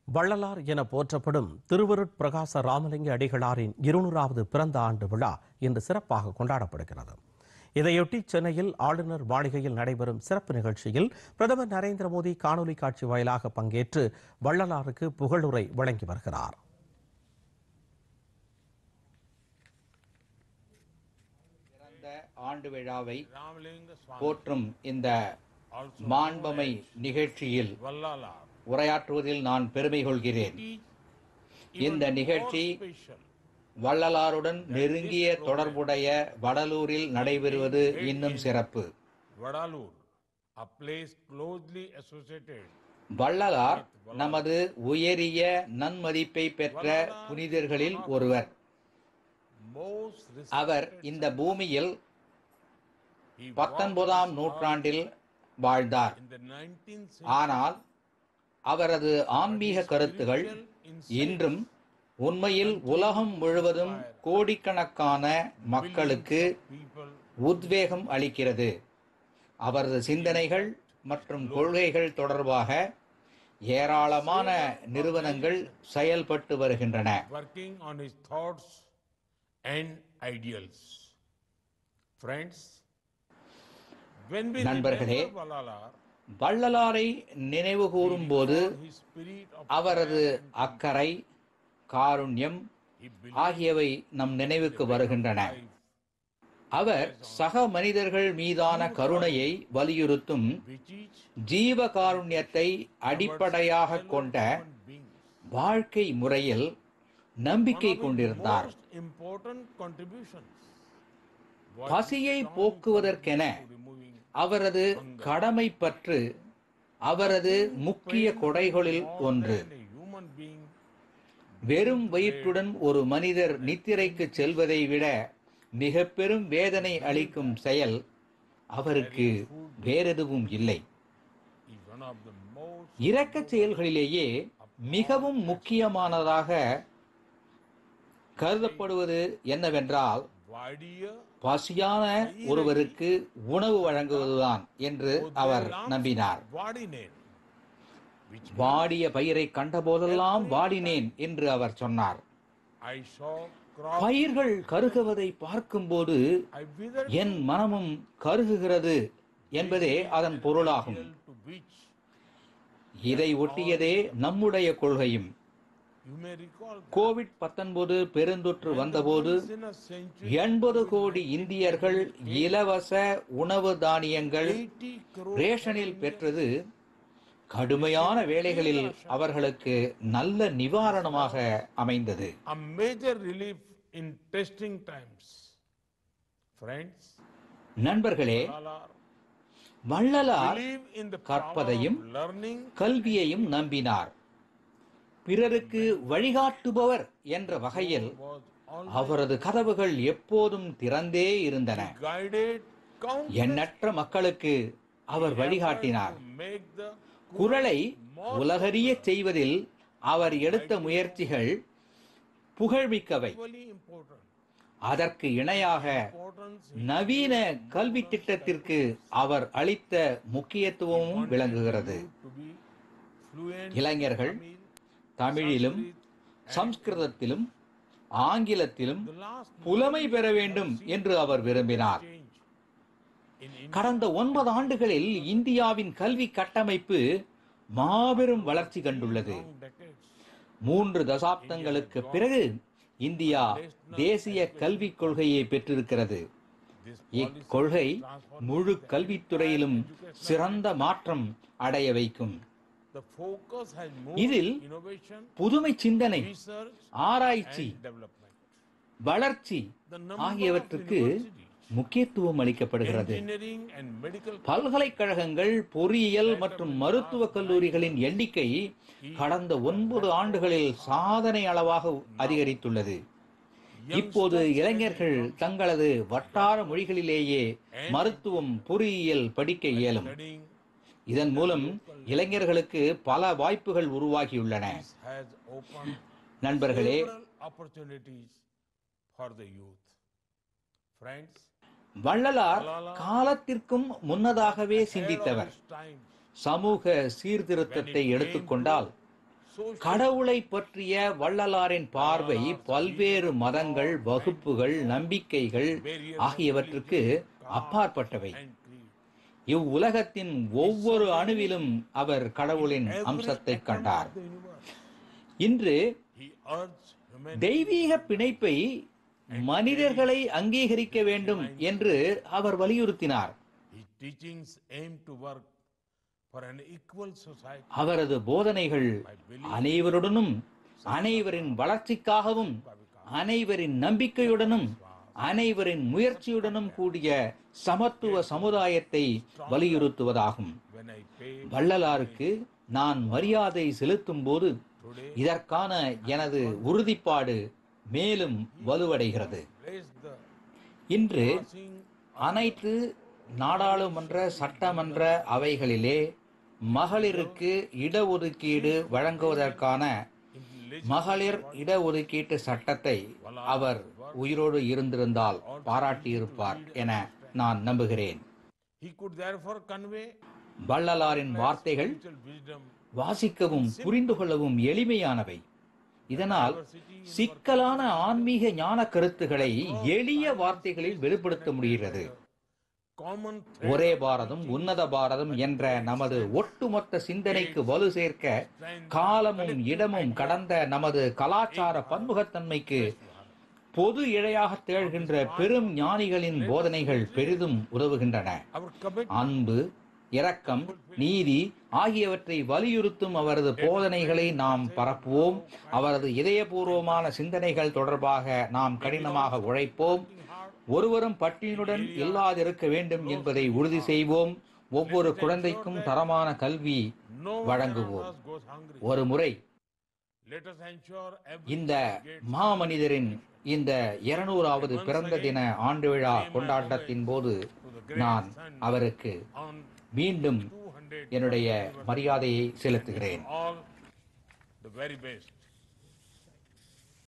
வள்ளலார் என போற்றப்படும் திருவருட் பிரகாச ராமலிங்க அடிகளாரின் இருநூறாவது பிறந்த ஆண்டு விழா இன்று சிறப்பாக கொண்டாடப்படுகிறது இதையொட்டி சென்னையில் ஆளுநர் மாளிகையில் நடைபெறும் சிறப்பு நிகழ்ச்சியில் பிரதமர் நரேந்திர மோடி காணொலி காட்சி வாயிலாக பங்கேற்று வள்ளலாருக்கு புகழுரை வழங்கி வருகிறார் பிறந்த ஆண்டு விழாவை Ramalinga Swami, போற்றும் இந்த also மாண்பமை நிகழ்ச்சியில் Vallala, உரையாற்றுவதில் நான் பெருமை கொள்கிறேன் is இந்த even more நிகழ்ச்சி special. வள்ளலாருடன் நெருங்கிய தொடர்புடைய வடலூரில் நடைபெறுவது இன்னும் சிறப்பு Vadalur, a place closely associated Vallalar நமது உயரிய நன்மதிப்பை பெற்ற புனிதர்களில் ஒருவர் most அவர் respected இந்த பூமியில் he walked பத்தொன்பதாம் this நூற்றாண்டில் வாழ்ந்தார் earth in the 19th century. ஆனால் அவரது ஆன்மீக கருத்துகள் இன்றும் உண்மையில் உலகம் முழுவதும் கோடிக்கணக்கான மக்களுக்கு People உத்வேகம் அளிக்கிறது அவரது சிந்தனைகள் மற்றும் கொள்கைகள் தொடர்பாக ஏராளமான நிறுவனங்கள் செயல்பட்டு வருகின்றன working on his thoughts and ideals. Friends, when we நண்பர்களே, remember Vallala, வள்ளலாரை நினைவு கூறும்போது his spirit of அவரது அக்கறை காருண்யம் he believed ஆகியவை நம் நினைவுக்கு வருகின்றன life, அவர் சக மனிதர்கள் மீதான கருணையை வலியுறுத்தும் which is ஜீவ காருண்யத்தை அடிப்படையாக கொண்ட human beings. வாழ்க்கை முறையில் நம்பிக்கை One of his கொண்டிருந்தார் most important contributions was பசியை போக்குவதற்கென to removing அவரது கடமை பற்று அவரது முக்கிய கொடைகளில் ஒன்று than a human being வெறும் வயிற்றுடன் ஒரு மனிதர் நித்திரைக்கு செல்வதை விட மிக பெரும் வேதனை அளிக்கும் செயல் அவருக்கு வேறெதுவும் இல்லை is one of the most இரக்கச் செயல்களிலேயே மிகவும் முக்கியமானதாக கருதப்படுவது என்னவென்றால் wider பசியான ஒருவருக்கு உணவு வழங்குவதுதான் என்று அவர் நம்பினார் Vadinen, which வாடிய பயிரை கண்டபோதெல்லாம் வாடினேன் என்று அவர் சொன்னார் I saw crop, பயிர்கள் கருகுவதை பார்க்கும்போது I withered என் மனமும் கருகுகிறது என்பதே அதன் பொருளாகும் to which இதை ஒட்டியதே நம்முடைய கொள்கையும் you may recall that covid 19 பெருந்தொற்று வந்தபோது once in a century, எண்பது கோடி இந்தியர்கள் இலவச உணவு தானியங்கள் 80 crore ரேஷனில் பெற்றது கடுமையான வேளைகளில் அவர்களுக்கு நல்ல நிவாரணமாக அமைந்தது a major relief in testing times. Friends, நண்பர்களே Lala, Vallalar believe in the power கற்பதையும் of learning கல்வியையும் நம்பினார் பிறருக்கு வழிகாட்டுபவர் என்ற வகையில் was always அவரது கதவுகள் எப்போதும் திறந்தே இருந்தன guided countless எண்ணற்ற மக்களுக்கு அவர் வழிகாட்டினார் to make the குரலை உலகறியச் செய்வதில் அவர் எடுத்த முயற்சிகள் புகழ்மிக்கவை equally important அதற்கு இணையாக importance நவீன கல்வி திட்டத்திற்கு அவர் அளித்த முக்கியத்துவமும் விளங்குகிறது to be fluent இளைஞர்கள் தமிழிலும் சம்ஸ்கிருதத்திலும் ஆங்கிலத்திலும் the last புலமை பெற வேண்டும் என்று அவர் விரும்பினார் change in India கடந்த ஒன்பது ஆண்டுகளில் இந்தியாவின் கல்வி கட்டமைப்பு மாபெரும் வளர்ச்சி கண்டுள்ளது long decades மூன்று தசாப்தங்களுக்கு பிறகு இந்தியா தேசிய கல்விக் கொள்கையை பெற்றிருக்கிறது this இக்கொள்கை முழு கல்வித்துறையிலும் சிறந்த மாற்றம் அடைய வைக்கும் the focus has moved இதில் innovation புதுமை சிந்தனை research ஆராய்ச்சி and development வளர்ச்சி the number of ஆகியவற்றுக்கு universities முக்கியத்துவம் அளிக்கப்படுகிறது engineering and medical பல்கலைக்கழகங்கள் பொறியியல் மற்றும் மருத்துவக் கல்லூரிகளின் எண்ணிக்கை கடந்த ஒன்பது ஆண்டுகளில் சாதனை அளவாக அதிகரித்துள்ளது இப்போது இளைஞர்கள் தங்களது வட்டார மொழிகளிலேயே மருத்துவம் பொறியியல் படிக்க இயலும் studying இதன் மூலம் இளைஞர்களுக்கு பல வாய்ப்புகள் உருவாகியுள்ளன this has opened நண்பர்களே several opportunities for the youth friends Vallalar காலத்திற்கும் முன்னதாகவே ahead of சிந்தித்தவர் his time சமூக சீர்திருத்தத்தை எடுத்துக்கொண்டால் கடவுளை பற்றிய வள்ளலாரின் பார்வை பல்வேறு மதங்கள் வகுப்புகள் நம்பிக்கைகள் ஆகியவற்றுக்கு அப்பாற்பட்டவை and creed. இவ்வுலகத்தின் ஒவ்வொரு அணுவிலும் அவர் கடவுளின் அம்சத்தை கண்டார் The universe. இன்று He urged humanity தெய்வீக பிணைப்பை மனிதர்களை அங்கீகரிக்க வேண்டும் என்று அவர் வலியுறுத்தினார் His teachings aim to work for an equal society அவரது போதனைகள் அனைவருடனும் அனைவரின் வளர்ச்சிக்காகவும் அனைவரின் நம்பிக்கையுடனும் அனைவரின் முயற்சியுடனும் கூடிய சமத்துவ சமுதாயத்தை வலியுறுத்துவதாகும் when I pay வள்ளலாருக்கு நான் மரியாதை செலுத்தும் போது today இதற்கான எனது உறுதிப்பாடு மேலும் வலுவடைகிறது place the இன்று passing அனைத்து நாடாளுமன்ற சட்டமன்ற அவைகளிலே மகளிருக்கு இடஒதுக்கீடு வழங்குவதற்கான மகளிர் இடஒதுக்கீட்டு சட்டத்தை அவர் உயிரோடு இருந்திருந்தால் பாராட்டியிருப்பார் என நான் நம்புகிறேன் he could therefore convey வள்ளலாரின் வார்த்தைகள் spiritual wisdom வாசிக்கவும் புரிந்து கொள்ளவும் எளிமையானவை இதனால் சிக்கலான ஆன்மீக ஞான கருத்துக்களை எளிய வார்த்தைகளில் வெளிப்படுத்த முடிகிறது common ஒரே பாரதம் உன்னத பாரதம் என்ற நமது ஒட்டுமொத்த சிந்தனைக்கு வலு சேர்க்க காலமும் இடமும் கடந்த நமது கலாச்சார பன்முகத்தன்மைக்கு பொது இழையாக திகழ்கின்ற பெரும் ஞானிகளின் போதனைகள் பெரிதும் உதவுகின்றன our commitment அன்பு இரக்கம் நீதி ஆகியவற்றை வலியுறுத்தும் அவரது போதனைகளை நாம் பரப்புவோம் அவரது இதயபூர்வமான சிந்தனைகள் தொடர்பாக நாம் கடினமாக உழைப்போம் ஒருவரும் பட்டியலுடன் இல்லாதிருக்க வேண்டும் என்பதை உறுதி செய்வோம் ஒவ்வொரு குழந்தைக்கும் தரமான கல்வி no one வழங்குவோம் among us goes hungry ஒரு முறை let us ensure every இந்த மாமனிதரின் இந்த இருநூறாவது பிறந்த தின ஆண்டு விழா கொண்டாட்டத்தின் போது நான் அவருக்கு on மீண்டும் 200 என்னுடைய மரியாதையை செலுத்துகிறேன் all the very best